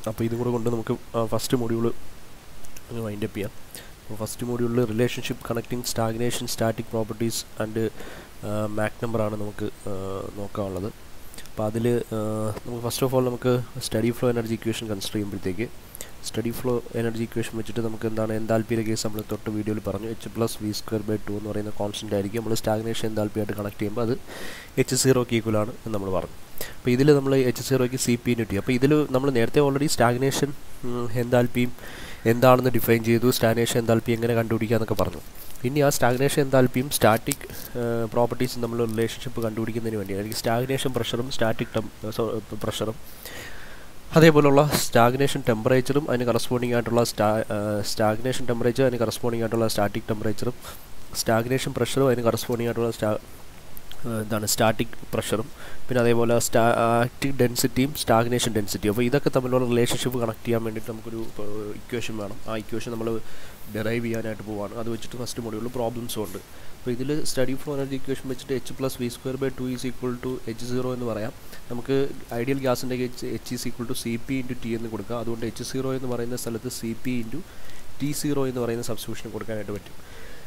അപ്പോൾ ഇതും കൂടെ കൊണ്ട് നമുക്ക് ഫസ്റ്റ് മൊഡ്യൂൾ വൈൻഡ് അപ്പ് ചെയ്യാം അപ്പോൾ ഫസ്റ്റ് മൊഡ്യൂളിൽ relationship connecting stagnation static properties and Mach നമ്പറാണ് നമുക്ക് നോക്കാനുള്ളത് അപ്പോൾ അതിൽ നമുക്ക് ഫസ്റ്റ് ഓഫ് ഓൾ നമുക്ക് steady flow energy equation consider ചെയ്യുമ്പോഴത്തേക്ക് സ്റ്റഡി ഫ്ലോ എനർജി ഇക്വേഷൻ വെച്ചിട്ട് നമുക്ക് എന്താണ് എന്താൽപ്പിയുടെ കേസ് നമ്മൾ തൊട്ട് വീഡിയോയിൽ പറഞ്ഞു H plus V square by two എന്ന് പറയുന്ന കോൺസ്റ്റൻ്റ് ആയിരിക്കും നമ്മൾ സ്റ്റാഗ്നേഷൻ എന്താൽപ്പിയായിട്ട് കണക്ട് ചെയ്യുമ്പോൾ അത് എച്ച് സീറോക്ക് ഈക്വലാണ് എന്ന് നമ്മൾ പറഞ്ഞു അപ്പോൾ ഇതിൽ നമ്മൾ എച്ച് സീറോയ്ക്ക് സി പി കിട്ടി അപ്പോൾ ഇതിൽ നമ്മൾ നേരത്തെ ഓൾറെഡി സ്റ്റാഗ്നേഷൻ എന്താൽപ്പിയും എന്താണെന്ന് ഡിഫൈൻ ചെയ്തു സ്റ്റാഗ്നേഷൻ എന്താൽപ്പി എങ്ങനെ കണ്ടുപിടിക്കുക എന്നൊക്കെ പറഞ്ഞു ഇനി ആ സ്റ്റാഗ്നേഷൻ എന്താൽപ്പിയും സ്റ്റാറ്റിക് പ്രോപ്പർട്ടീസും നമ്മൾ റിലേഷൻഷിപ്പ് കണ്ടുപിടിക്കുന്നതിന് വേണ്ടിയാണ് എനിക്ക് സ്റ്റാഗ്നേഷൻ പ്രഷറും സ്റ്റാറ്റിക് ടെം പ്രഷറും അതേപോലുള്ള സ്റ്റാഗ്നേഷൻ ടെമ്പറേച്ചറും അതിന് കറസ്പോണ്ടിങ് ആയിട്ടുള്ള സ്റ്റാ സ്റ്റാഗ്നേഷൻ ടെമ്പറേച്ചർ അതിന് കറസ്പോണ്ടിങ് ആയിട്ടുള്ള സ്റ്റാറ്റിക് ടെമ്പറേച്ചറും സ്റ്റാഗ്നേഷൻ പ്രഷറും അതിന് കറസ്പോണ്ടിങ് ആയിട്ടുള്ള സ്റ്റാ എന്താണ് സ്റ്റാറ്റിക് പ്രഷറും പിന്നെ അതേപോലെ സ്റ്റാറ്റിക് ഡെൻസിറ്റിയും സ്റ്റാഗ്നേഷൻ ഡെൻസിറ്റിയും അപ്പോൾ ഇതൊക്കെ തമ്മിലുള്ള റിലേഷൻഷിപ്പ് കണക്ട് ചെയ്യാൻ വേണ്ടിയിട്ട് നമുക്കൊരു ഇക്വേഷൻ വേണം ആ ഇക്വേഷൻ നമ്മൾ ഡെറൈവ് ചെയ്യാനായിട്ട് പോവാണ് അത് വെച്ചിട്ട് ഫസ്റ്റ് മൊഡ്യൂളിൽ പ്രോബ്ലംസും ഉണ്ട് അപ്പോൾ ഇതിൽ സ്റ്റഡി ഫ്ലോ എനർജി ഇക്വേഷൻ വെച്ചിട്ട് H plus V square by two is equal to H zero എന്ന് പറയാം നമുക്ക് ഐഡിയൽ ഗ്യാസിൻ്റെ H H is equal to C P into T എന്ന് കൊടുക്കാം അതുകൊണ്ട് എച്ച് സീറോ എന്ന് പറയുന്ന സ്ഥലത്ത് C P into T zero എന്ന് പറയുന്ന സബ്സ്റ്റിറ്റ്യൂഷൻ കൊടുക്കാനായിട്ട് പറ്റും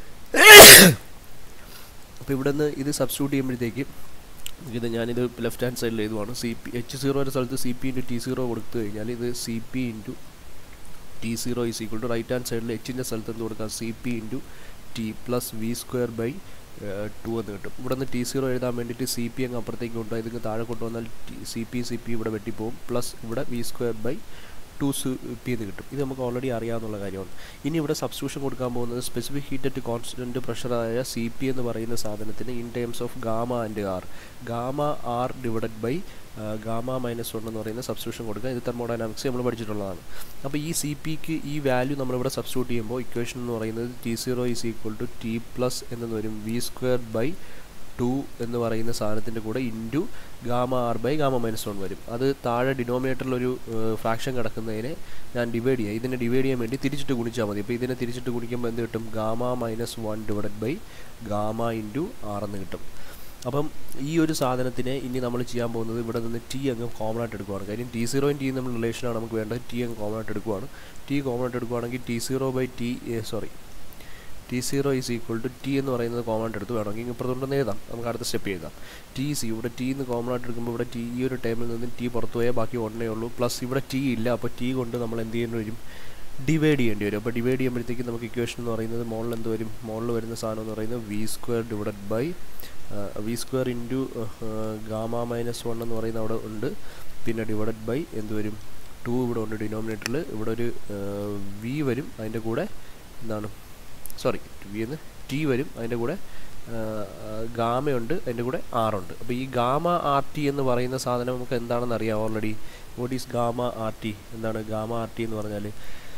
അപ്പോൾ ഇവിടെ നിന്ന് ഇത് സബ്സ്റ്റിറ്റ്യൂട്ട് ചെയ്യുമ്പോഴത്തേക്ക് ഇത് ഞാനിത് ലെഫ്റ്റ് ഹാൻഡ് സൈഡിൽ എഴുതുവാണ് സി പി എച്ച് സീറോയുടെ സ്ഥലത്ത് C P into T zero കൊടുത്തു കഴിഞ്ഞാൽ ഇത് C P into T zero is equal to right hand സൈഡിൽ എച്ചിൻ്റെ സ്ഥലത്ത് എന്ത് കൊടുക്കാം C P into T plus V square by two എന്ന് കിട്ടും ഇവിടെ നിന്ന് ടി സീറോ എഴുതാൻ വേണ്ടിയിട്ട് സി പി അങ്ങ് അപ്പുറത്തേക്ക് കൊണ്ടുപോയി ഇതിങ്ങ് താഴെ കൊണ്ടുവന്നാൽ സി പി സി പി ഇവിടെ വെട്ടിപ്പോവും പ്ലസ് ഇവിടെ V square by two C P എന്ന് കിട്ടും ഇത് നമുക്ക് ഓൾറെഡി അറിയാവുന്ന കാര്യമാണ് ഇനി ഇവിടെ സബ്സ്റ്റിറ്റ്യൂഷൻ കൊടുക്കാൻ പോകുന്നത് സ്പെസിഫിക് ഹീറ്റ് അറ്റ് കോൺസ്റ്റൻറ്റ് പ്രഷറായ സി പി എന്ന് പറയുന്ന സാധനത്തിന് in terms of gamma and R gamma R divided by gamma minus one എന്ന് പറയുന്ന സബ്സ്റ്റിറ്റ്യൂഷൻ കൊടുക്കുക ഇത് തെർമോഡൈനാമിക്സ് നമ്മൾ പഠിച്ചിട്ടുള്ളതാണ് അപ്പോൾ ഈ സി പിക്ക് ഈ വാല്യൂ നമ്മളിവിടെ സബ്സ്റ്റിറ്റ്യൂട്ട് ചെയ്യുമ്പോൾ ഇക്വേഷൻ എന്ന് പറയുന്നത് T zero is equal to T plus എന്ന് വരും വി സ്ക്വയർ ബൈ ടു എന്ന് പറയുന്ന സാധനത്തിൻ്റെ കൂടെ into gamma R by gamma minus one വരും അത് താഴെ ഡിനോമിനേറ്ററിലൊരു ഫ്രാക്ഷൻ കിടക്കുന്നതിനെ ഞാൻ ഡിവൈഡ് ചെയ്യാം ഇതിനെ ഡിവൈഡ് ചെയ്യാൻ വേണ്ടി തിരിച്ചിട്ട് ഗുണിച്ചാൽ മതി അപ്പോൾ ഇതിനെ തിരിച്ചിട്ട് ഗുണിക്കുമ്പോൾ എന്ത് കിട്ടും gamma minus one divided by gamma into R എന്ന് കിട്ടും അപ്പം ഈ ഒരു സാധനത്തിനെ ഇനി നമ്മൾ ചെയ്യാൻ പോകുന്നത് ഇവിടെ നിന്ന് ടി അങ്ങ് കോമൺ ആയിട്ട് എടുക്കുവാണ് കാര്യം ടി സീറോയും ടിയും തമ്മിൽ റിലേഷനാണ് നമുക്ക് വേണ്ടത് ടി അങ്ങ് കോമൺ ആയിട്ട് എടുക്കുവാണ് ടി കോമൺ ആയിട്ട് എടുക്കുവാണെങ്കിൽ T zero by T sorry T zero is equal to T എന്ന് പറയുന്നത് കോമൺ ആയിട്ട് എടുത്ത് വേണമെങ്കിൽ ഇപ്പുറത്തുണ്ടെന്ന് എഴുതാം നമുക്ക് അടുത്ത സ്റ്റെപ്പ് എഴുതാം ടി സി ഇവിടെ ടി എന്ന് കോമൺ ആയിട്ട് എടുക്കുമ്പോൾ ഇവിടെ ടി ഈ ഒരു ടൈമിൽ നിന്ന് ടി പുറത്തു പോയാൽ ബാക്കി ഒന്നേ ഉള്ളൂ പ്ലസ് ഇവിടെ ടി ഇല്ല അപ്പോൾ ടി കൊണ്ട് നമ്മൾ എന്ത് ചെയ്യേണ്ടി വരും ഡിവൈഡ് ചെയ്യേണ്ടി വരും അപ്പോൾ ഡിവൈഡ് ചെയ്യുമ്പോഴത്തേക്ക് നമുക്ക് ഇക്വേഷൻ എന്ന് പറയുന്നത് മോളിൽ എന്ത് വരും മോളിൽ വരുന്ന സാധനം എന്ന് പറയുന്നത് V square divided by V square into gamma minus one എന്ന് പറയുന്ന അവിടെ ഉണ്ട് പിന്നെ ഡിവൈഡഡ് ബൈ എന്ത് വരും ടു ഇവിടെ ഉണ്ട് ഡിനോമിനേറ്ററിൽ ഇവിടെ ഒരു വി വരും അതിൻ്റെ കൂടെ എന്താണ് സോറി വി എന്ന് ടി വരും അതിൻ്റെ കൂടെ ഗാമയുണ്ട് അതിൻ്റെ കൂടെ ആറുണ്ട് അപ്പോൾ ഈ ഗാമ ആർ ടി എന്ന് പറയുന്ന സാധനം നമുക്ക് എന്താണെന്ന് അറിയാം already what is gamma R T എന്താണ് ഗാമ ആർ ടി എന്ന് പറഞ്ഞാൽ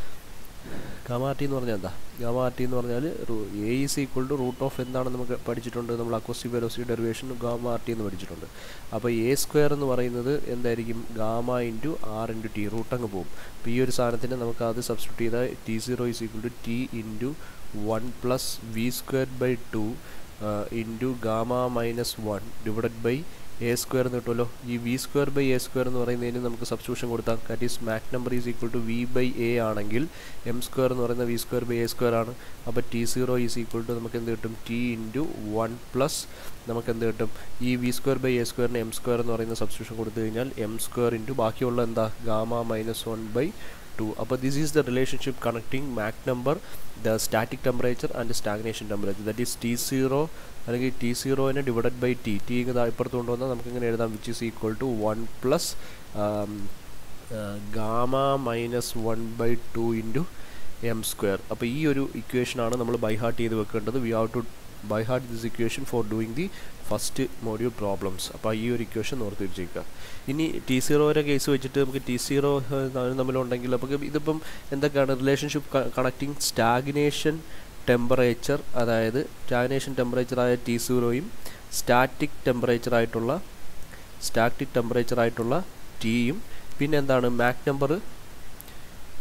ഗാമ ആർ ടി എന്ന് പറഞ്ഞാൽ എന്താ ഗാമ ആർ ടി എന്ന് പറഞ്ഞാൽ A is equal to root of എന്താണെന്ന് നമുക്ക് പഠിച്ചിട്ടുണ്ട് നമ്മൾ acoustic velocity derivation gamma R T എന്ന് പഠിച്ചിട്ടുണ്ട് അപ്പോൾ എ സ്ക്വയർ എന്ന് പറയുന്നത് എന്തായിരിക്കും gamma into R into T root അങ്ങ് പോകും അപ്പോൾ ഈ ഒരു സാധനത്തിന് നമുക്ക് അത് സബ്സ്റ്റിറ്റ്യൂട്ട് ചെയ്താൽ T zero is equal to T into one plus V square by two into gamma minus one divided by A square എന്ന് കിട്ടുമല്ലോ ഈ V square by A square എന്ന് പറയുന്നതിന് നമുക്ക് സബ്സ്റ്റിറ്റ്യൂഷൻ കൊടുത്താൽ that is Mach number is equal to V by A ആണെങ്കിൽ M square എന്ന് പറയുന്ന V square by A square ആണ് അപ്പോൾ T zero is equal to നമുക്ക് എന്ത് കിട്ടും ടി ഇൻറ്റു വൺ പ്ലസ് നമുക്ക് എന്ത് കിട്ടും ഈ വി സ്ക്വയർ ബൈ എ സ്ക്വയറിന് എം സ്ക്വയർ എന്ന് പറയുന്ന സബ്സ്റ്റിറ്റ്യൂഷൻ കൊടുത്തു കഴിഞ്ഞാൽ എം സ്ക്വയർ ഇൻറ്റു ബാക്കിയുള്ള എന്താ gamma minus one by two അപ്പോൾ this is the relationship connecting Mach number the static temperature and stagnation temperature that is T zero അല്ലെങ്കിൽ T സീറോനെ ഡിവൈഡഡ് ബൈ ടി ടി ഇങ്ങനെ ഇപ്പുറത്ത് കൊണ്ടുവന്നാൽ നമുക്ക് ഇങ്ങനെ എഴുതാം which is equal to one plus gamma minus one by two into M square അപ്പോൾ ഈ ഒരു ഇക്വേഷനാണ് നമ്മൾ ബൈ ഹാർട്ട് ചെയ്ത് വെക്കേണ്ടത് we have to by heart this equation for doing the first module problems അപ്പോൾ ഈ ഒരു ഇക്വേഷൻ ഓർത്ത് വെച്ചേക്കുക ഇനി ടി സീറോയുടെ കേസ് വെച്ചിട്ട് നമുക്ക് ടി സീറോ തമ്മിലുണ്ടെങ്കിൽ നമുക്ക് ഇതിപ്പം എന്തൊക്കെയാണ് റിലേഷൻഷിപ്പ് കണക്റ്റിംഗ് സ്റ്റാഗ്നേഷൻ ടെമ്പറേച്ചർ അതായത് സ്റ്റാഗ്നേഷൻ ടെമ്പറേച്ചറായ ടി സീറോയും സ്റ്റാറ്റിക് ടെമ്പറേച്ചറായിട്ടുള്ള സ്റ്റാറ്റിക് ടെമ്പറേച്ചറായിട്ടുള്ള ടിയും പിന്നെ എന്താണ് മാക് നമ്പർ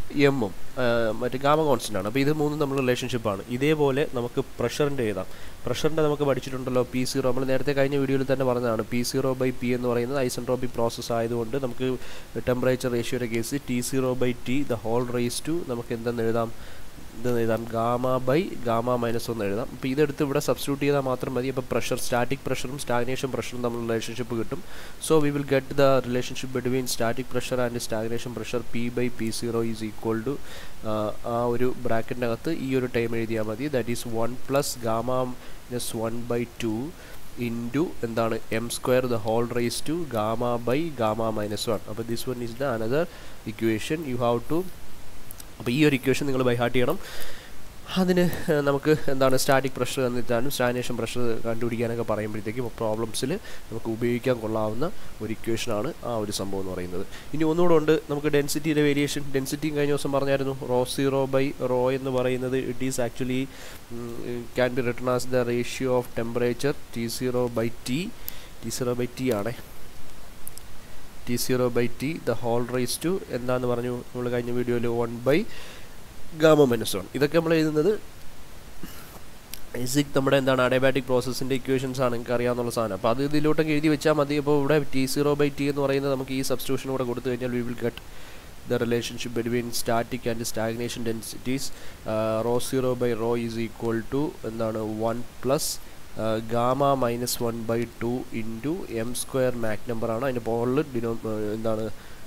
എമ്മും മറ്റേ ഗാമ കോൺസ്റ്റൻ്റ് ആണ് അപ്പോൾ ഇത് മൂന്നും നമ്മൾ റിലേഷൻഷിപ്പാണ് ഇതേപോലെ നമുക്ക് പ്രഷറിൻ്റെ എഴുതാം പ്രഷറിൻ്റെ നമുക്ക് പഠിച്ചിട്ടുണ്ടല്ലോ പി സീറോ നമ്മൾ നേരത്തെ കഴിഞ്ഞ വീഡിയോയിൽ തന്നെ പറഞ്ഞതാണ് പി സീറോ ബൈ പി എന്ന് പറയുന്നത് ഐസൻട്രോപിക് പ്രോസസ്സ് ആയതുകൊണ്ട് നമുക്ക് ടെമ്പറേച്ചർ റേഷ്യോയുടെ case T zero by T the whole raise to നമുക്ക് എന്തെന്ന് എഴുതാം ഇത് എഴുതാം ഗാമ ബൈ ഗാമ മൈനസ് ഒന്ന് എഴുതാം അപ്പോൾ ഇതെടുത്ത് ഇവിടെ സബ്സ്റ്റിറ്റ്യൂട്ട് ചെയ്താൽ മാത്രം മതി അപ്പോൾ പ്രഷർ സ്റ്റാറ്റിക് പ്രഷറും സ്റ്റാഗ്നേഷൻ പ്രഷറും തമ്മിൽ റിലേഷൻഷിപ്പ് കിട്ടും so we will get the relationship between static pressure and stagnation pressure P by P zero is equal to ആ ഒരു ബ്രാക്കറ്റിനകത്ത് ഈ ഒരു ടൈം എഴുതിയാൽ മതി that is one plus gamma minus one by two into എന്താണ് M square the whole raise to gamma by gamma minus one അപ്പോൾ this one is the another equation you have to അപ്പോൾ ഈ ഒരു equation നിങ്ങൾ by heart ചെയ്യണം അതിന് നമുക്ക് എന്താണ് സ്റ്റാറ്റിക് പ്രഷർ എന്നിട്ടാലും സ്റ്റാഗ്നേഷൻ പ്രഷർ കണ്ടുപിടിക്കാനൊക്കെ പറയുമ്പോഴത്തേക്കും പ്രോബ്ലംസിൽ നമുക്ക് ഉപയോഗിക്കാൻ കൊള്ളാവുന്ന ഒരു ഇക്വേഷനാണ് ആ ഒരു സംഭവം എന്ന് പറയുന്നത് ഇനി ഒന്നുകൂടെ ഉണ്ട് നമുക്ക് ഡെൻസിറ്റിയുടെ വേരിയേഷൻ ഡെൻസിറ്റിയും കഴിഞ്ഞ ദിവസം പറഞ്ഞായിരുന്നു റോ സീറോ ബൈ റോ എന്ന് പറയുന്നത് it is actually can be written as the ratio of temperature T zero by T T zero by T ആണേ T zero by T the whole raise to എന്താന്ന് പറഞ്ഞു നമ്മൾ കഴിഞ്ഞ വീഡിയോയിൽ one by gamma minus one ഇതൊക്കെ നമ്മൾ എഴുതുന്നത് basic നമ്മുടെ എന്താണ് അഡയബാറ്റിക് പ്രോസസ്സിൻ്റെ ഇക്വേഷൻസ് ആണ് നിങ്ങൾക്ക് അറിയാവുന്ന സാധനം അപ്പോൾ അത് ഇതിലോട്ടൊക്കെ എഴുതി വെച്ചാൽ മതി അപ്പോൾ ഇവിടെ ടി സീറോ ബൈ ടി എന്ന് പറയുന്നത് നമുക്ക് ഈ സബ്സ്റ്റിറ്റ്യൂഷൻ കൂടെ കൊടുത്തു കഴിഞ്ഞാൽ we will get the relationship between static and stagnation densities rho zero by rho is equal to എന്താണ് one plus gamma minus one by two into M square Mach നമ്പറാണ് അതിൻ്റെ പോളിൽ ഡിനോ എന്താണ്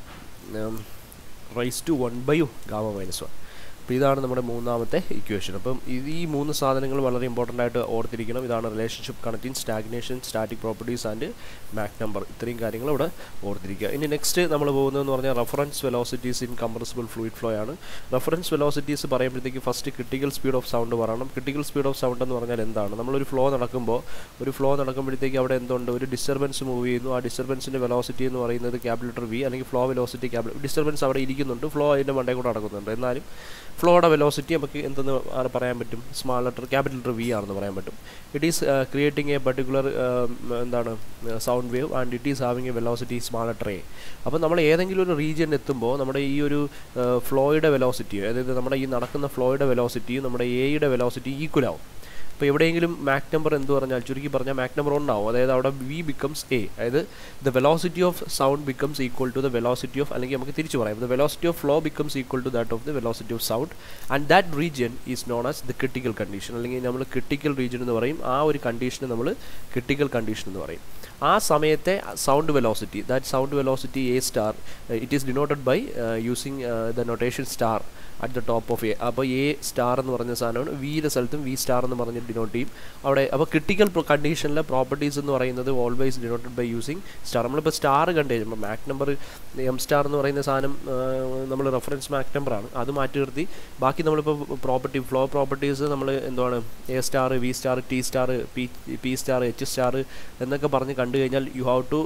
rise to one by gamma minus one അപ്പോൾ ഇതാണ് നമ്മുടെ മൂന്നാമത്തെ ഇക്വേഷൻ അപ്പം ഇത് ഈ മൂന്ന് സാധനങ്ങൾ വളരെ ഇമ്പോർട്ടൻ്റ് ആയിട്ട് ഓർത്തിരിക്കണം ഇതാണ് relationship connecting stagnation static properties and Mach number ഇത്രയും കാര്യങ്ങൾ ഇവിടെ ഓർത്തിരിക്കുക ഇനി നെക്സ്റ്റ് നമ്മൾ പോകുന്നതെന്ന് പറഞ്ഞാൽ reference velocities in compressible fluid flow ആണ് റെഫറൻസ് വെലോസിറ്റീസ് പറയുമ്പോഴത്തേക്ക് first critical speed of sound പറയണം ക്രിട്ടിക്കൽ സ്പീഡ് ഓഫ് സൗണ്ട് എന്ന് പറഞ്ഞാൽ എന്താണ് നമ്മളൊരു ഫ്ലോ നടക്കുമ്പോൾ ഒരു ഫ്ലോ നടക്കുമ്പോഴത്തേക്ക് അവിടെ എന്തുണ്ട് ഒരു ഡിസ്റ്റർബൻസ് മൂവ് ചെയ്യുന്നു ആ ഡിസ്റ്റർബൻസിൻ്റെ വെലോസിറ്റി എന്ന് പറയുന്നത് ക്യാപിറ്റൽ വി അല്ലെങ്കിൽ ഫ്ലോ വെലോസിറ്റി ക്യാപിറ്റൽ ഡിസ്റ്റർബൻസ് അവിടെ ഇരിക്കുന്നുണ്ട് ഫ്ലോ അതിൻ്റെ മണ്ടേ കൂടെ നടക്കുന്നുണ്ട് എന്നാലും ഫ്ലോയുടെ വെലോസിറ്റി നമുക്ക് എന്തെന്ന് പറയാൻ പറ്റും small letter capital letter V ആണെന്ന് പറയാൻ പറ്റും it is creating a particular എന്താണ് sound wave and it is having a velocity small letter A അപ്പോൾ നമ്മൾ ഏതെങ്കിലും ഒരു റീജിയൻ എത്തുമ്പോൾ നമ്മുടെ ഈ ഒരു ഫ്ലോയുടെ വെലോസിറ്റി അതായത് നമ്മുടെ ഈ നടക്കുന്ന ഫ്ലോയുടെ വെലോസിറ്റിയും നമ്മുടെ എയുടെ വെലോസിറ്റി ഈക്വൽ ആവും അപ്പോൾ എവിടെയെങ്കിലും മാക് നമ്പർ എന്ത് പറഞ്ഞാൽ ചുരുക്കി പറഞ്ഞാൽ മാക് നമ്പർ ഉണ്ടാവും അതായത് അവിടെ വി ബിക്കംസ് എ അതായത് the velocity of sound becomes equal to the velocity of അല്ലെങ്കിൽ നമുക്ക് തിരിച്ചു പറയാം the velocity of flow becomes equal to that of the velocity of sound and that region is known as the critical condition അല്ലെങ്കിൽ നമ്മൾ critical region എന്ന് പറയും ആ ഒരു കണ്ടീഷന് നമ്മൾ ക്രിട്ടിക്കൽ കണ്ടീഷൻ എന്ന് പറയും ആ സമയത്തെ sound velocity that sound velocity A star it is denoted by using the notation star at the top of A അപ്പോൾ എ സ്റ്റാർ എന്ന് പറഞ്ഞ സാധനമാണ് വിയുടെ സ്ഥലത്തും വി സ്റ്റാർ എന്ന് പറഞ്ഞ് ഡിനോട്ട് ചെയ്യും അവിടെ അപ്പോൾ ക്രിട്ടിക്കൽ കണ്ടീഷനിലെ പ്രോപ്പർട്ടീസ് എന്ന് പറയുന്നത് always denoted by using star നമ്മളിപ്പോൾ സ്റ്റാർ കണ്ടു കഴിയുമ്പോൾ മാക് നമ്പർ എം സ്റ്റാർ എന്ന് പറയുന്ന സാധനം നമ്മൾ റെഫറൻസ് മാക് നമ്പറാണ് അത് മാറ്റി നിർത്തി ബാക്കി നമ്മളിപ്പോൾ പ്രോപ്പർട്ടി ഫ്ലോ പ്രോപ്പർട്ടീസ് നമ്മൾ എന്താണ് A star V star T star P P star H star എന്നൊക്കെ പറഞ്ഞ് കണ്ടു കഴിഞ്ഞാൽ യു ഹാവ് ടു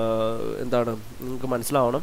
എന്താണ് നിങ്ങൾക്ക് മനസ്സിലാവണം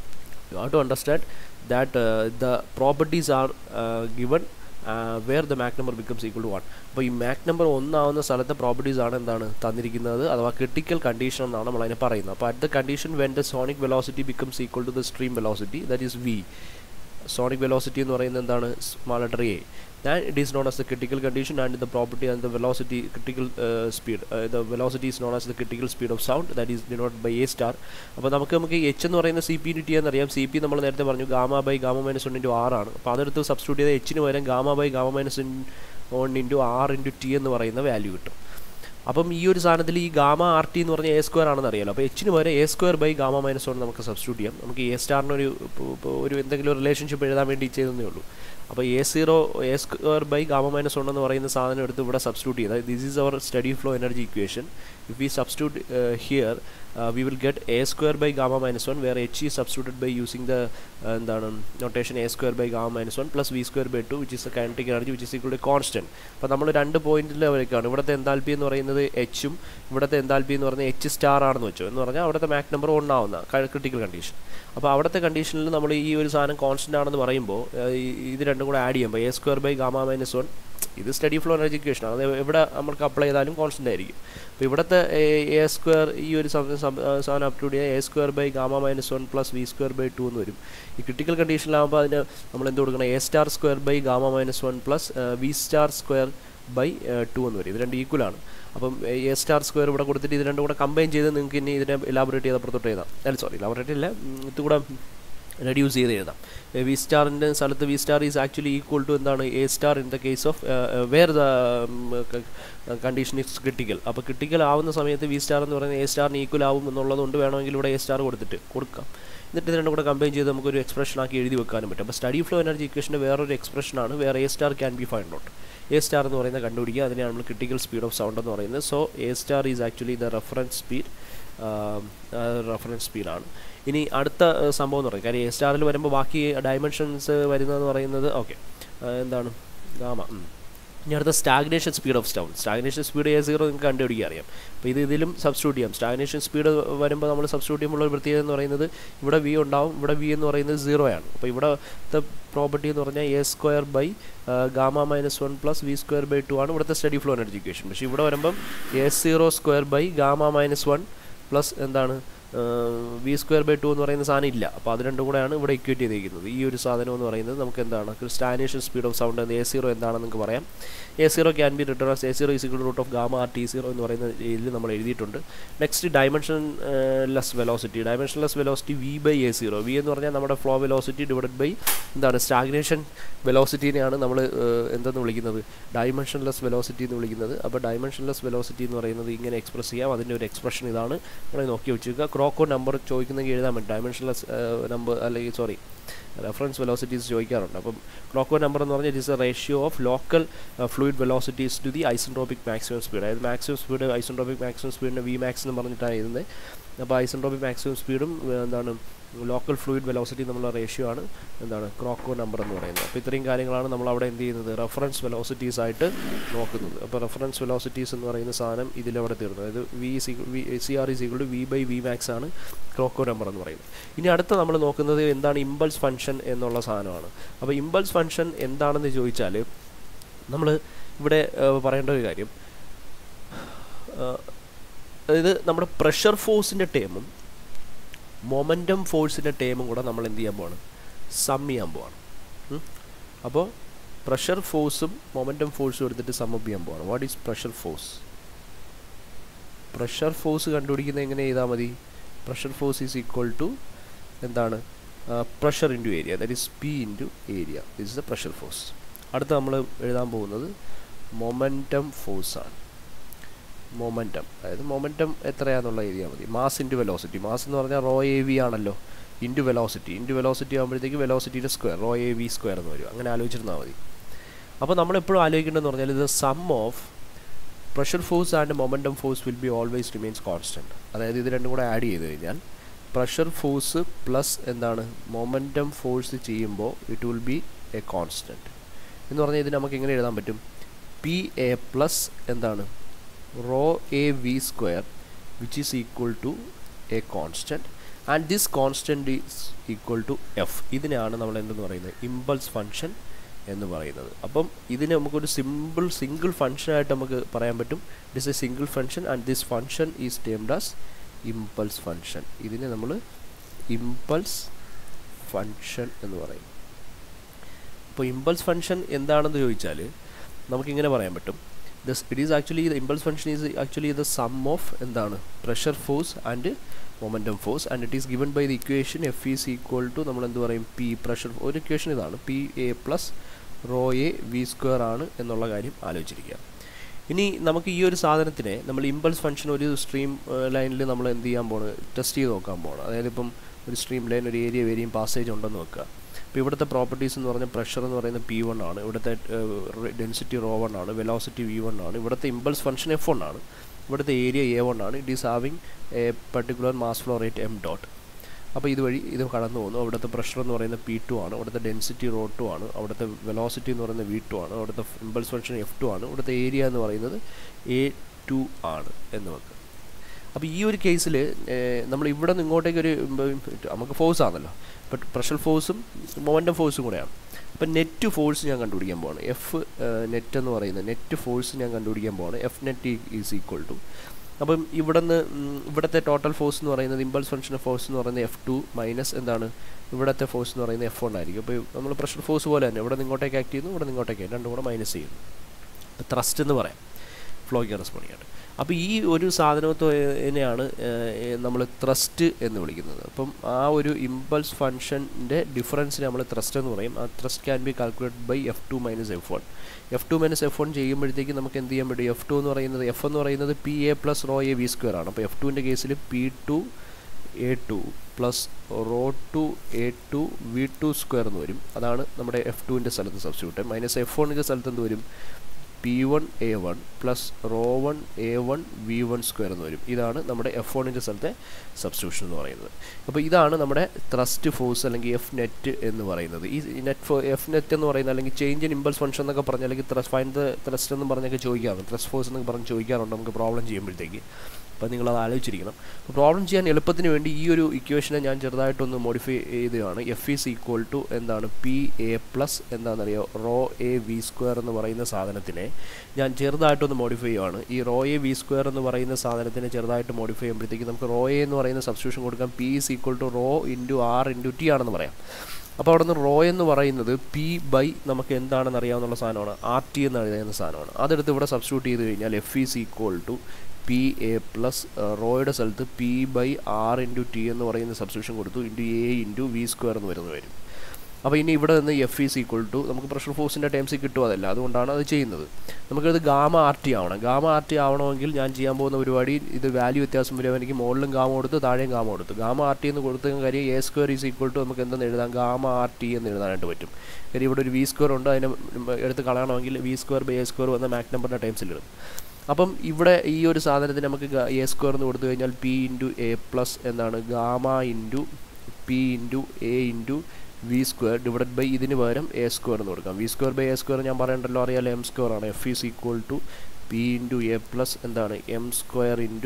you have to understand that uh, the properties are uh, given uh, where the Mach number becomes equal to 1 അപ്പോൾ ഈ Mac number ഒന്നാവുന്ന സ്ഥലത്തെ പ്രോപ്പർട്ടീസ് ആണ് എന്താണ് തന്നിരിക്കുന്നത് അഥവാ ക്രിട്ടിക്കൽ കണ്ടീഷൻ എന്നാണ് നമ്മൾ അതിനെ പറയുന്നത് അപ്പോൾ at the condition when the sonic velocity becomes equal to the stream velocity that is V sonic velocity എന്ന് പറയുന്നത് എന്താണ് small letter A and it is known as the critical condition and the property and the velocity critical uh, speed uh, the velocity is known as the critical speed of sound that is denoted by a star അപ്പോൾ നമുക്ക് നമുക്ക് H എന്ന് പറയുന്ന C P into T എന്നറിയാം C P നമ്മൾ നേരത്തെ പറഞ്ഞു gamma by gamma minus one into R ആണ് അപ്പോൾ അതെടുത്ത് സബ്സ്റ്റിറ്റ്യൂട്ട് ചെയ്ത എച്ചിന് പകരം gamma by gamma minus one into R into T എന്ന് പറയുന്ന വാല്യൂ കിട്ടും അപ്പം ഈ ഒരു സാധനത്തിൽ ഈ ഗാമ ആർ ടി എന്ന് പറഞ്ഞാൽ എ സ്ക്വയർ ആണെന്ന് അറിയാലോ അപ്പോൾ എച്ചിന് വരെ A square by gamma minus one നമുക്ക് സബ്സ്റ്റിറ്റ്യൂട്ട് ചെയ്യാം നമുക്ക് എ സ്റ്റാറിനൊരു ഒരു എന്തെങ്കിലും റിലേഷൻഷിപ്പ് എഴുതാൻ വേണ്ടി ചെയ്തതേ ഉള്ളൂ അപ്പോൾ A zero A square by gamma minus one എന്ന് പറയുന്ന സാധനം എടുത്ത് ഇവിടെ സബ്സ്റ്റിറ്റ്യൂട്ട് ചെയ്താൽ this is our steady flow energy equation if we substitute here we will get A square by gamma minus one where H ഈ substituted by using the എന്താണ് notation A square by gamma minus one plus V square by two which is a kinetic energy which is equal to constant അപ്പോൾ നമ്മൾ രണ്ട് പോയിന്റിൽ വരയ്ക്കാണ് ഇവിടുത്തെ enthalpy എന്ന് പറയുന്നത് എച്ചും ഇവിടുത്തെ എന്താൽപി എന്ന് പറയുന്നത് എച്ച് സ്റ്റാർ ആണെന്ന് വെച്ചു എന്ന് പറഞ്ഞാൽ അവിടുത്തെ മാക് നമ്പർ ഒന്നാവുന്ന ക്രിട്ടിക്കൽ കണ്ടീഷൻ അപ്പോൾ അവിടുത്തെ കണ്ടീഷനിൽ നമ്മൾ ഈ ഒരു സാധനം കോൺസ്റ്റന്റ് ആണെന്ന് പറയുമ്പോൾ ഇത് രണ്ടും കൂടെ ആഡ് ചെയ്യുമ്പോൾ A square by gamma minus one ഇത് സ്റ്റഡി ഫ്ലോ എനർജി ഇക്വേഷൻ അത് എവിടെ നമുക്ക് അപ്ലൈ ചെയ്താലും കോൺസ്റ്റൻ്റ് ആയിരിക്കും അപ്പോൾ ഇവിടുത്തെ എ സ്ക്വയർ ഈ ഒരു സാധനം up to the A square by gamma minus one plus V square by two എന്ന് വരും ഈ ക്രിട്ടിക്കൽ കണ്ടീഷനിലാകുമ്പോൾ അതിന് നമ്മൾ എന്ത് കൊടുക്കണം A star square by gamma minus one plus V star square by two എന്ന് വരും ഇത് രണ്ട് ഈക്വലാണ് അപ്പം എ സ്റ്റാർ സ്ക്വയർ ഇവിടെ കൊടുത്തിട്ട് ഇത് രണ്ടും കൂടെ കമ്പൈൻ ചെയ്ത് നിങ്ങൾക്ക് ഇനി ഇതിനെ ഇലാബറേറ്റ് ചെയ്ത് അപ്പുറത്തോട്ട് എഴുതാം അല്ല സോറി ഇലാബറേറ്റ് ഇല്ല ഇത് കൂടെ റെഡ്യൂസ് ചെയ്ത് എഴുതാം വി സ്റ്റാറിൻ്റെ സ്ഥലത്ത് V star is actually equal to എന്താണ് A star in the case of where the condition is critical അപ്പോൾ ക്രിട്ടിക്കൽ ആവുന്ന സമയത്ത് വി സ്റ്റാർ എന്ന് പറയുന്നത് എ സ്റ്റാറിന് ഈക്വൽ ആവും എന്നുള്ളത് കൊണ്ട് വേണമെങ്കിൽ ഇവിടെ എ സ്റ്റാർ കൊടുത്തിട്ട് കൊടുക്കാം എന്നിട്ട് ഇത് രണ്ടും കൂടെ കമ്പൈൻ ചെയ്ത് നമുക്കൊരു എക്സ്പ്രഷൻ ആക്കി എഴുതി വെക്കാനും പറ്റും അപ്പോൾ സ്റ്റഡി ഫ്ലോ എനർജി ഇക്വേഷൻ്റെ വേറൊരു എക്സ്പ്രഷനാണ് വേറെ A star can be find out A star എന്ന് പറയുന്നത് കണ്ടുപിടിക്കുക അതിനെയാണ് നമ്മൾ ക്രിട്ടിക്കൽ സ്പീഡ് ഓഫ് സൗണ്ട് എന്ന് പറയുന്നത് so A star is actually the reference speed reference സ്പീഡാണ് ഇനി അടുത്ത സംഭവം എന്ന് പറയും കാര്യം എ സ്റ്റാറിൽ വരുമ്പോൾ ബാക്കി ഡയമെൻഷൻസ് വരുന്നതെന്ന് പറയുന്നത് ഓക്കെ എന്താണ് ഗാമ ഇനി അടുത്ത stagnation speed of sound stagnation speed A zero നിങ്ങൾക്ക് കണ്ടുപിടിക്കാൻ അറിയാം അപ്പോൾ ഇത് ഇതിലും സബ്സ്റ്റിറ്റ്യൂട്ട് ചെയ്യാം സ്റ്റാഗ്നേഷൻ സ്പീഡ് വരുമ്പോൾ നമ്മൾ സബ്സ്റ്റിറ്റ്യൂട്ട് ചെയ്യുമ്പോൾ ഒരു പ്രത്യേകത എന്ന് പറയുന്നത് ഇവിടെ വി ഉണ്ടാവും ഇവിടെ വി എന്ന് പറയുന്നത് സീറോ ആണ് അപ്പോൾ ഇവിടുത്തെ പ്രോപ്പർട്ടി എന്ന് പറഞ്ഞാൽ A square by gamma minus one plus V square by two ആണ് ഇവിടുത്തെ സ്റ്റഡി ഫ്ലോ എനർജി ഇക്വേഷൻ പക്ഷേ ഇവിടെ വരുമ്പം A zero square by gamma minus one plus എന്താണ് വി സ്ക്വയർ ബൈ ടു എന്ന് പറയുന്ന സാധനം ഇല്ല അപ്പോൾ അത് രണ്ടും കൂടെയാണ് ഇവിടെ ഇക്വേറ്റ് ചെയ്തിരിക്കുന്നത് ഈ ഒരു സാധനം എന്ന് പറയുന്നത് നമുക്ക് എന്താണ് stagnation speed of sound A zero എന്താണെന്ന് നിങ്ങൾക്ക് പറയാം A zero can be written A zero is equal root of gamma R T zero എന്ന് പറയുന്ന ഇതിൽ നമ്മൾ എഴുതിയിട്ടുണ്ട് next dimensionless velocity dimensionless velocity V by A zero V എന്ന് പറഞ്ഞാൽ നമ്മുടെ ഫ്ലോ വെലോസിറ്റി ഡിവൈഡ് ബൈ എന്താണ് stagnation വെലോസിറ്റീനെയാണ് നമ്മൾ എന്തെന്ന് വിളിക്കുന്നത് ഡയമെൻഷൻ ലെസ് വെലോസിറ്റി എന്ന് വിളിക്കുന്നത് അപ്പോൾ ഡയമെൻഷൻ ലെസ് വെലോസിറ്റി എന്ന് പറയുന്നത് ഇങ്ങനെ എക്സ്പ്രസ് ചെയ്യാം അതിൻ്റെ ഒരു എക്സ്പ്രഷൻ ഇതാണ് നമ്മളെ നോക്കി വെച്ചേക്കുക ക്രോക്കോ നമ്പർ ചോദിക്കുന്നെങ്കിൽ എഴുതാൻ പറ്റും ഡയമെൻഷൻ ലെസ് നമ്പർ അല്ലെങ്കിൽ സോറി റെഫറൻസ് വെലോസിറ്റീസ് ചോദിക്കാറുണ്ട് അപ്പം ക്ലോക്കോ നമ്പർ എന്ന് പറഞ്ഞാൽ it is a ratio of local fluid velocities to the isentropic maximum speed അതായത് മാക്സിമം സ്പീഡ് ഐസൻട്രോപിക് മാക്സിമം സ്പീഡിന് വി മാക്സ് എന്ന് പറഞ്ഞിട്ടാണ് എഴുതുന്നത് അപ്പോൾ ഐസൻട്രോപിക് മാക്സിമം സ്പീഡും എന്താണ് ലോക്കൽ ഫ്ലൂയിഡ് വെലോസിറ്റി നമ്മളുടെ റേഷ്യോ ആണ് എന്താണ് ക്രോക്കോ നമ്പർ എന്ന് പറയുന്നത് അപ്പോൾ ഇത്രയും കാര്യങ്ങളാണ് നമ്മൾ അവിടെ എന്ത് ചെയ്യുന്നത് റെഫറൻസ് വെലോസിറ്റീസ് ആയിട്ട് നോക്കുന്നത് അപ്പോൾ റെഫറൻസ് വെലോസിറ്റീസ് എന്ന് പറയുന്ന സാധനം ഇതിലവിടെ തീർന്നു അതായത് V C V C R is equal to V by V max ആണ് ക്രോക്കോ നമ്പർ എന്ന് പറയുന്നത് ഇനി അടുത്ത നമ്മൾ നോക്കുന്നത് എന്താണ് ഇമ്പൾസ് ഫംഗ്ഷൻ എന്നുള്ള സാധനമാണ് അപ്പോൾ ഇമ്പൾസ് ഫംഗ്ഷൻ എന്താണെന്ന് ചോദിച്ചാൽ നമ്മൾ ഇവിടെ പറയേണ്ട ഒരു കാര്യം അതായത് നമ്മുടെ പ്രഷർ ഫോഴ്സിൻ്റെ ടേമും മൊമെൻറ്റം ഫോഴ്സിൻ്റെ ടേമും കൂടെ നമ്മൾ എന്ത് ചെയ്യാൻ പോവാണ് സം ചെയ്യാൻ പോവാണ് അപ്പോൾ പ്രഷർ ഫോഴ്സും മൊമെൻറ്റം ഫോഴ്സും എടുത്തിട്ട് സം അപ്പ് ചെയ്യാൻ പോവാണ് what is pressure force pressure force കണ്ടുപിടിക്കുന്നത് എങ്ങനെ ചെയ്താൽ മതി pressure force is equal to എന്താണ് pressure into area that is P into area this is the pressure force അടുത്ത നമ്മൾ എഴുതാൻ പോകുന്നത് മൊമെൻറ്റം ഫോഴ്സാണ് മൊമെൻറ്റം അതായത് മൊമെൻറ്റം എത്രയാണെന്നുള്ള എഴുതിയാൽ മതി മാസ് ഇൻറ്റു വെലോസിറ്റി മാസ് എന്ന് പറഞ്ഞാൽ റോ എ വി ആണല്ലോ ഇൻറ്റു വെലോസിറ്റി ഇൻറ്റു വെലോസിറ്റി ആകുമ്പോഴത്തേക്ക് വെലോസിറ്റിയുടെ square rho A V square എന്ന് വരും അങ്ങനെ ആലോചിച്ചിരുന്നാൽ മതി അപ്പോൾ നമ്മളെപ്പോഴും ആലോചിക്കേണ്ടതെന്ന് പറഞ്ഞാൽ ഇത് sum of pressure force and momentum force will be always remains constant അതായത് ഇത് രണ്ടും കൂടെ ആഡ് ചെയ്ത് കഴിഞ്ഞാൽ പ്രഷർ ഫോഴ്സ് പ്ലസ് എന്താണ് മൊമെൻറ്റം ഫോഴ്സ് ചെയ്യുമ്പോൾ it will be a constant എന്ന് പറഞ്ഞാൽ ഇത് നമുക്ക് എങ്ങനെ എഴുതാൻ പറ്റും പി എ പ്ലസ് എന്താണ് rho A V square which is equal to a constant and this constant is equal to F ഇതിനെയാണ് നമ്മൾ എന്തെന്ന് പറയുന്നത് ഇമ്പൾസ് ഫംഗ്ഷൻ എന്ന് പറയുന്നത് അപ്പം ഇതിനെ നമുക്കൊരു സിമ്പിൾ സിംഗിൾ ഫംഗ്ഷനായിട്ട് നമുക്ക് പറയാൻ പറ്റും it is a single function and this function is termed as impulse function ഇതിനെ നമ്മൾ ഇമ്പൾസ് ഫംഗ്ഷൻ എന്ന് പറയും അപ്പോൾ ഇമ്പൾസ് ഫംഗ്ഷൻ എന്താണെന്ന് ചോദിച്ചാൽ നമുക്കിങ്ങനെ പറയാൻ പറ്റും this it is actually the impulse function is actually the sum of എന്താണ് pressure force and momentum force and it is given by the equation F is equal to നമ്മൾ എന്ത് പറയും P pressure ഒരു ഇക്വേഷൻ ഇതാണ് P A plus rho A V square ആണ് എന്നുള്ള കാര്യം ആലോചിച്ചിരിക്കുക ഇനി നമുക്ക് ഈ ഒരു സാധനത്തിനെ നമ്മൾ ഇമ്പൾസ് ഫംഗ്ഷൻ ഒരു സ്ട്രീം ലൈനിൽ നമ്മൾ എന്ത് ചെയ്യാൻ പോണ് ടെസ്റ്റ് ചെയ്ത് നോക്കാൻ പോകണം അതായത് ഇപ്പം ഒരു സ്ട്രീം ലൈൻ ഒരു ഏരിയ വേരിയും പാസേജ് ഉണ്ടെന്ന് വെക്കുക അപ്പോൾ ഇവിടുത്തെ പ്രോപ്പർട്ടീസ് എന്ന് പറഞ്ഞാൽ പ്രഷർ എന്ന് പറയുന്നത് പി വൺ ആണ് ഇവിടുത്തെ ഡെൻസിറ്റി റോ വൺ ആണ് വെലോസിറ്റി വി വൺ ആണ് ഇവിടുത്തെ ഇമ്പൾസ് ഫംഗ്ഷൻ എഫ് വൺ ആണ് ഇവിടുത്തെ ഏരിയ എ വൺ ആണ് it is having a particular mass flow rate M dot അപ്പോൾ ഇതുവഴി ഇത് കടന്നു പോകുന്നു അവിടുത്തെ പ്രഷർ എന്ന് പറയുന്നത് പി ടു ആണ് അവിടുത്തെ ഡെൻസിറ്റി റോ ടു ആണ് അവിടുത്തെ വെലോസിറ്റി എന്ന് പറയുന്നത് വി ടു ആണ് അവിടുത്തെ ഇമ്പൾസ് ഫംഗ്ഷൻ എഫ് ടു ആണ് ഇവിടുത്തെ ഏരിയ എന്ന് പറയുന്നത് എ ടു ആണ് എന്ന് വെക്കുക അപ്പോൾ ഈ ഒരു കേസിൽ നമ്മൾ ഇവിടെ നിന്ന് ഇങ്ങോട്ടേക്ക് ഒരു നമുക്ക് ഫോഴ്സ് ആണല്ലോ ബട്ട് പ്രഷർ ഫോഴ്സും മൊമെൻറ്റം ഫോഴ്സും കൂടെയാണ് അപ്പം നെറ്റ് ഫോഴ്സ് ഞാൻ കണ്ടുപിടിക്കാൻ പോവാണ് എഫ് നെറ്റ് എന്ന് പറയുന്നത് നെറ്റ് ഫോഴ്സ് ഞാൻ കണ്ടുപിടിക്കാൻ പോവാണ് F net is equal to അപ്പം ഇവിടെ നിന്ന് ഇവിടുത്തെ ടോട്ടൽ ഫോഴ്സ് എന്ന് പറയുന്നത് ഇമ്പൾസ് ഫംഗ്ഷൻ ഫോഴ്സ് എന്ന് പറയുന്നത് എഫ് ടു മൈനസ് എന്താണ് ഇവിടുത്തെ ഫോഴ്സ് എന്ന് പറയുന്നത് എഫ് വൺ ആയിരിക്കും അപ്പോൾ നമ്മൾ പ്രഷർ ഫോഴ്സ് പോലെ തന്നെ ഇവിടെ നിങ്ങോട്ടേക്ക് ആക്ട് ചെയ്യുന്നു ഇവിടെ നിങ്ങോട്ടേക്ക് രണ്ടും കൂടെ മൈനസ് ചെയ്യുന്നു അപ്പോൾ ത്രസ്റ്റ് എന്ന് പറയാം ഫ്ലോയ്ക്ക് റെസ്പോണ്ട് ചെയ്യാൻ അപ്പോൾ ഈ ഒരു സാധനത്തെയാണ് നമ്മൾ ത്രസ്റ്റ് എന്ന് വിളിക്കുന്നത് അപ്പം ആ ഒരു ഇമ്പൾസ് ഫംഗ്ഷൻ്റെ ഡിഫറൻസിന് നമ്മൾ ത്രസ്റ്റ് എന്ന് പറയും ആ thrust can be calculated by F two minus F one F two minus F one ചെയ്യുമ്പോഴത്തേക്ക് നമുക്ക് എന്ത് ചെയ്യാൻ പറ്റും എഫ് ടു എന്ന് പറയുന്നത് എഫ് എന്ന് പറയുന്നത് P A plus rho A V square ആണ് അപ്പോൾ എഫ് ടുവിൻ്റെ കേസിൽ P two A two plus rho two A two V two square എന്ന് വരും അതാണ് നമ്മുടെ എഫ് ടുവിൻ്റെ സ്ഥലത്ത് സബ്സ്റ്റിറ്റ്യൂട്ട് മൈനസ് എഫ് വണ്ണിൻ്റെ സ്ഥലത്ത് എന്ത് വരും P one A one plus rho one A one V one square എന്ന് വരും ഇതാണ് നമ്മുടെ എഫ് വണ്ണിൻ്റെ സ്ഥലത്തെ സബ്സ്റ്റിറ്റ്യൂഷൻ എന്ന് പറയുന്നത് അപ്പോൾ ഇതാണ് നമ്മുടെ ത്രസ്റ്റ് ഫോഴ്സ് അല്ലെങ്കിൽ എഫ് നെറ്റ് എന്ന് പറയുന്നത് ഈ നെറ്റ് ഫോ എഫ് നെറ്റ് എന്ന് പറയുന്നത് അല്ലെങ്കിൽ ചേഞ്ച് ഇൻ ഇമ്പൾസ് ഫംഗ്ഷൻ എന്നൊക്കെ പറഞ്ഞാൽ അല്ലെങ്കിൽ ത്രസ് ഫൈൻ ദ ത്രസ്റ്റ് എന്ന് പറഞ്ഞൊക്കെ ചോദിക്കാറുണ്ട് ത്രസ്റ്റ് ഫോഴ്സ് എന്നൊക്കെ പറഞ്ഞ് ചോദിക്കാറുണ്ട് നമുക്ക് പ്രോബ്ലം ചെയ്യുമ്പോഴത്തേക്ക് അപ്പോൾ നിങ്ങളത് ആലോചിച്ചിരിക്കണം അപ്പോൾ പ്രോബ്ലം ചെയ്യാൻ എളുപ്പത്തിന് വേണ്ടി ഈ ഒരു ഇക്വേഷനെ ഞാൻ ചെറുതായിട്ടൊന്ന് മോഡിഫൈ ചെയ്തതാണ് എഫ് ഈസ് ഈക്വൽ ടു എന്താണ് പി എ പ്ലസ് എന്താണെന്നറിയോ റോ എ വി സ്ക്വയർ എന്ന് പറയുന്ന സാധനത്തിനെ ഞാൻ ചെറുതായിട്ടൊന്ന് മോഡിഫൈ ചെയ്യുവാണ് ഈ റോ എ വി സ്ക്വയർ എന്ന് പറയുന്ന സാധനത്തിനെ ചെറുതായിട്ട് മോഡിഫൈ ചെയ്യുമ്പോഴത്തേക്ക് നമുക്ക് റോ എ എന്ന് പറയുന്ന സബ്സ്റ്റിറ്റ്യൂഷൻ കൊടുക്കാം P is equal to rho into R into T ആണെന്ന് പറയാം അപ്പോൾ അവിടെ നിന്ന് റോ എന്ന് പറയുന്നത് പി ബൈ നമുക്ക് എന്താണെന്ന് അറിയാവുന്ന സാധനമാണ് ആർ ടി എന്ന് അറിയുന്ന സാധനമാണ് അതെടുത്ത് ഇവിടെ സബ്സ്റ്റിറ്റ്യൂട്ട് ചെയ്ത് കഴിഞ്ഞാൽ F is equal to P A plus റോയുടെ സ്ഥലത്ത് P by R into T എന്ന് പറയുന്ന സബ്സ്റ്റിറ്റ്യൂഷൻ കൊടുത്തു into A into V square എന്ന് വരുന്നത് വരും അപ്പോൾ ഇനി ഇവിടെ നിന്ന് എഫ് ഈസ് ഈക്വൽ ടു നമുക്ക് പ്രഷർ ഫോഴ്സിൻ്റെ ടേംസിൽ കിട്ടും അതല്ല അതുകൊണ്ടാണ് അത് ചെയ്യുന്നത് നമുക്കത് ഗാമ ആർ ടി ആവണം ഗാമ ആർ ടി ആവണമെങ്കിൽ ഞാൻ ചെയ്യാൻ പോകുന്ന പരിപാടി ഇത് വാല്യൂ വ്യത്യാസം വരുമ്പോൾ എനിക്ക് മുകളിലും ഗാമ കൊടുത്ത് താഴെയും ഗാമ കൊടുത്തു ഗാമ ആർ ടി എന്ന് കൊടുത്ത കാര്യം A square is equal to നമുക്ക് എന്തെന്ന് എഴുതാം ഗാമ ആർ ടി എന്ന് എഴുതാനായിട്ട് പറ്റും കാര്യം ഇവിടെ ഒരു വി സ്ക്വയർ ഉണ്ട് അതിനെ എടുത്ത് കളയണമെങ്കിൽ V square by A square വന്ന മാക് നമ്പറിൻ്റെ ടൈംസിലിടും അപ്പം ഇവിടെ ഈ ഒരു സാധനത്തിന് നമുക്ക് എ സ്ക്വയർ എന്ന് കൊടുത്തു കഴിഞ്ഞാൽ പി ഇൻറ്റു എ പ്ലസ് എന്താണ് gamma into P into A into V square divide by ഇതിന് പകരം എ സ്ക്വയർ എന്ന് കൊടുക്കാം V square by A square ഞാൻ പറയണ്ടല്ലോ അറിയാലോ എം സ്ക്വയർ ആണ് F is equal to P into A plus എന്താണ് M square into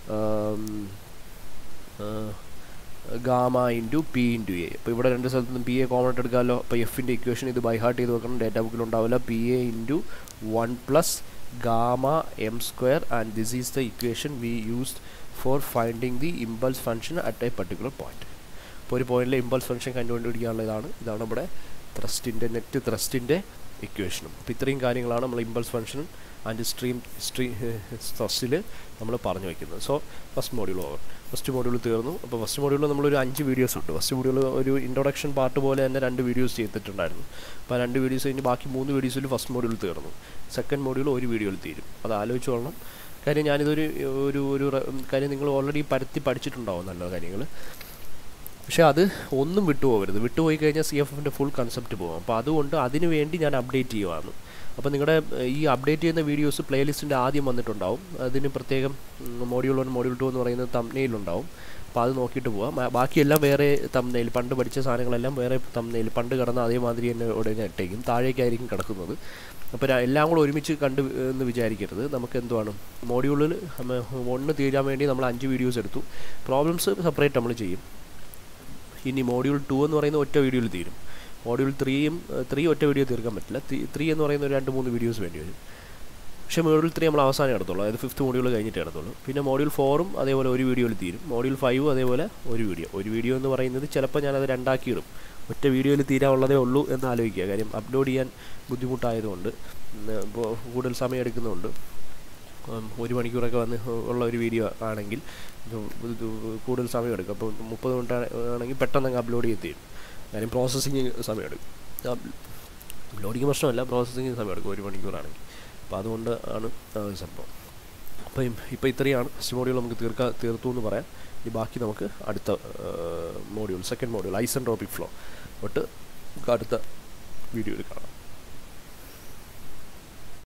gamma into P into A അപ്പോൾ ഇവിടെ രണ്ട് സ്ഥലത്ത് നിന്നും പി എ കോമൺ ആയിട്ട് എടുക്കാമല്ലോ അപ്പോൾ എഫിൻ്റെ ഇക്വേഷൻ ഇത് ബൈ ഹാർട്ട് ചെയ്ത് വെക്കണം ഡേറ്റ ബുക്കിൽ ഉണ്ടാവില്ല P A into one plus gamma M square and this is the equation we used for finding the impulse function at a particular point അപ്പോൾ ഒരു പോയിന്റിലെ ഇമ്പൾസ് ഫംഗ്ഷൻ കണ്ടുപിടിക്കാനുള്ള ഇതാണ് ഇതാണ് നമ്മുടെ ത്രസ്റ്റിൻ്റെ നെറ്റ് ത്രസ്റ്റിൻ്റെ ഇക്വേഷനും അപ്പോൾ ഇത്രയും കാര്യങ്ങളാണ് നമ്മൾ impulse function and stream stream ത്രസ്റ്റിൽ നമ്മൾ പറഞ്ഞു വയ്ക്കുന്നത് so first module over first module തീർന്നു അപ്പോൾ ഫസ്റ്റ് മോഡ്യൂളിൽ നമ്മളൊരു അഞ്ച് വീഡിയോസ് ഉണ്ട് ഫസ്റ്റ് മോഡ്യൂൾ ഒരു ഇൻട്രൊഡക്ഷൻ പാർട്ട് പോലെ തന്നെ രണ്ട് വീഡിയോസ് ചെയ്തിട്ടുണ്ടായിരുന്നു അപ്പോൾ ആ രണ്ട് വീഡിയോസ് കഴിഞ്ഞ് ബാക്കി മൂന്ന് വീഡിയോസിൽ ഫസ്റ്റ് മോഡ്യൂൾ തീർന്നു സെക്കൻഡ് മോഡ്യൂൾ ഒരു വീഡിയോയിൽ തീരും അത് ആലോചിച്ചോളണം കാര്യം ഞാനിതൊരു ഒരു ഒരു കാര്യം നിങ്ങൾ ഓൾറെഡി പരത്തി പഠിച്ചിട്ടുണ്ടാവും നല്ല കാര്യങ്ങൾ പക്ഷേ അത് ഒന്നും വിട്ടുപോകരുത് വിട്ടുപോയി കഴിഞ്ഞാൽ സി എഫ് എഫിൻ്റെ ഫുൾ കൺസെപ്റ്റ് പോകും അപ്പോൾ അതുകൊണ്ട് അതിന് വേണ്ടി ഞാൻ അപ്ഡേറ്റ് ചെയ്യുവാണ് അപ്പോൾ നിങ്ങളുടെ ഈ അപ്ഡേറ്റ് ചെയ്യുന്ന വീഡിയോസ് പ്ലേലിസ്റ്റിൻ്റെ ആദ്യം വന്നിട്ടുണ്ടാവും അതിന് പ്രത്യേകം മോഡ്യൂൾ വൺ മോഡ്യൂൾ ടു എന്ന് പറയുന്നത് തമ്നെയിലുണ്ടാവും അപ്പോൾ അത് നോക്കിയിട്ട് പോവാം ബാക്കിയെല്ലാം വേറെ തമ്നെയിൽ പണ്ട് പഠിച്ച സാധനങ്ങളെല്ലാം വേറെ തമ്നെയിൽ പണ്ട് കിടന്ന അതേമാതിരി തന്നെ ഉടനെ ഇട്ടേക്കും താഴേക്കായിരിക്കും കിടക്കുന്നത് അപ്പോൾ എല്ലാം കൂടെ ഒരുമിച്ച് കണ്ട് എന്ന് വിചാരിക്കരുത് നമുക്ക് എന്തുവാണ് മോഡ്യൂളിൽ ഒന്ന് തീരാൻ വേണ്ടി നമ്മൾ അഞ്ച് വീഡിയോസ് എടുത്തു പ്രോബ്ലംസ് സെപ്പറേറ്റ് നമ്മൾ ചെയ്യും ഇനി മോഡ്യൂൾ ടു എന്ന് പറയുന്ന ഒറ്റ വീഡിയോയിൽ തീരും മോഡ്യൂൾ ത്രീയും ത്രീ ഒറ്റ വീഡിയോ തീർക്കാൻ പറ്റില്ല ത്രീ എന്ന് പറയുന്ന ഒരു രണ്ട് മൂന്ന് വീഡിയോസ് വേണ്ടി വരും പക്ഷേ മോഡ്യൂൾ ത്രീ നമ്മൾ അവസാനം എടുത്തുള്ളൂ അതായത് ഫിഫ്ത്ത് മോഡ്യൂൾ കഴിഞ്ഞിട്ട് എടുത്തുള്ളൂ പിന്നെ മോഡ്യൂൾ ഫോറും അതേപോലെ ഒരു വീഡിയോയിൽ തീരും മോഡ്യൂൾ ഫൈവും അതേപോലെ ഒരു വീഡിയോ ഒരു വീഡിയോ എന്ന് പറയുന്നത് ചിലപ്പോൾ ഞാനത് രണ്ടാക്കി ഇടും ഒറ്റ വീഡിയോയിൽ തീരാനുള്ളതേ ഉള്ളൂ എന്ന് ആലോചിക്കുക കാര്യം അപ്ലോഡ് ചെയ്യാൻ ബുദ്ധിമുട്ടായതുകൊണ്ട് ഇപ്പോൾ കൂടുതൽ സമയം എടുക്കുന്നുണ്ട് ഒരു മണിക്കൂറൊക്കെ വന്ന് ഉള്ള ഒരു വീഡിയോ ആണെങ്കിൽ കൂടുതൽ സമയം എടുക്കും അപ്പോൾ മുപ്പത് മിനിറ്റ് ആണെങ്കിൽ പെട്ടെന്ന് അങ്ങ് അപ്ലോഡ് ചെയ്ത് തീരും കാര്യം പ്രോസസ്സിങ് സമയം എടുക്കും അപ്ലോഡിങ് പ്രശ്നമല്ല പ്രോസസ്സിങ് സമയം എടുക്കും ഒരു മണിക്കൂറാണെങ്കിൽ അപ്പോൾ അതുകൊണ്ട് ആണ് സംഭവം അപ്പോൾ ഇപ്പോൾ ഇത്രയാണ് ഫസ്റ്റ് മോഡ്യൂൾ നമുക്ക് തീർക്കാൻ തീർത്തു എന്ന് പറയാം ഇനി ബാക്കി നമുക്ക് അടുത്ത module second module isentropic flow തൊട്ട് അടുത്ത വീഡിയോയിൽ കാണാം